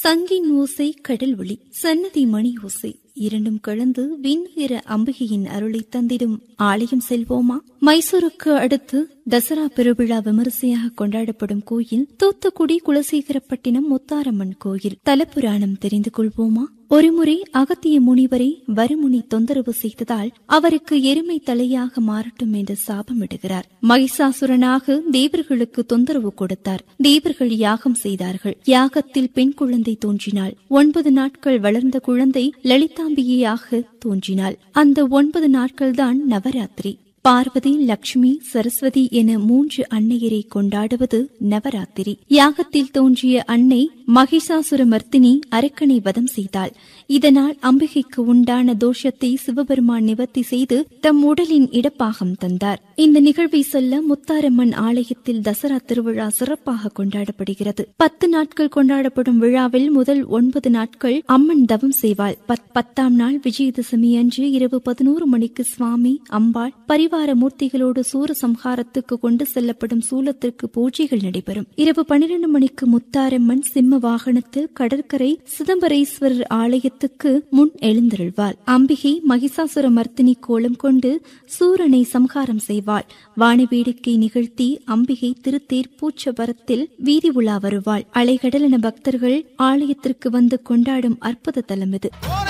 சங்கின் ஓசை கடல் ஒளி சன்னதி மணி ஓசை இரண்டும் கலந்து விண்ணுயர அம்பிகையின் அருளை தந்திடும் ஆலயம் செல்வோமா மைசூருக்கு அடுத்து தசரா பெருவிழா விமரிசையாக கொண்டாடப்படும் கோயில் தூத்துக்குடி குலசேகரப்பட்டினம் முத்தாரம்மன் கோயில் தலப்புராணம் தெரிந்து கொள்வோமா ஒருமுறை அகத்திய முனிவரை வருமுனி தொந்தரவு செய்ததால் அவருக்கு எருமை தலையாக மாறட்டும் என்று சாபமிடுகிறார் மகிஷாசுரனாக தேவர்களுக்கு தொந்தரவு கொடுத்தார் தேவர்கள் யாகம் செய்தார்கள் யாகத்தில் பெண் குழந்தை தோன்றினாள் ஒன்பது நாட்கள் வளர்ந்த குழந்தை லலிதாம்பிகையாக தோன்றினாள் அந்த ஒன்பது நாட்கள்தான் நவராத்திரி பார்வதி லட்சுமி சரஸ்வதி என மூன்று அன்னையரை கொண்டாடுவது நவராத்திரி யாகத்தில் தோன்றிய அன்னை மகிஷாசுரமர்த்தினி அரக்கனை வதம் செய்தாள் இதனால் அம்பிகைக்கு உண்டான தோஷத்தை சிவபெருமான் நிவர்த்தி செய்து தம் உடலின் இடப்பாகம் தந்தார் இந்த நிகழ்வை சொல்ல முத்தாரம்மன் ஆலயத்தில் தசரா திருவிழா சிறப்பாக கொண்டாடப்படுகிறது பத்து நாட்கள் கொண்டாடப்படும் விழாவில் முதல் ஒன்பது நாட்கள் அம்மன் தவம் செய்வாள் பத்தாம் நாள் விஜயதசமி அன்று இரவு பதினோரு மணிக்கு சுவாமி அம்பாள் பரிவார மூர்த்திகளோடு சூர சம்ஹாரத்துக்கு கொண்டு செல்லப்படும் சூலத்திற்கு பூஜைகள் நடைபெறும் இரவு பனிரெண்டு மணிக்கு முத்தாரம்மன் சிம்ம வாகனத்தில் கடற்கரை சிதம்பரேஸ்வரர் ஆலயத்துக்கு முன் எழுந்தருள்வாள் அம்பிகை மகிஷாசுர மர்த்தினி கோலம் கொண்டு சூரனை சம்ஹாரம் செய்வாள் வானவேடிக்கை நிகழ்த்தி அம்பிகை திருத்தேர் பூச்சவரத்தில் வீதி உலா வருவாள் அலைகடலென பக்தர்கள் ஆலயத்திற்கு வந்து கொண்டாடும் அற்புத தலம் இது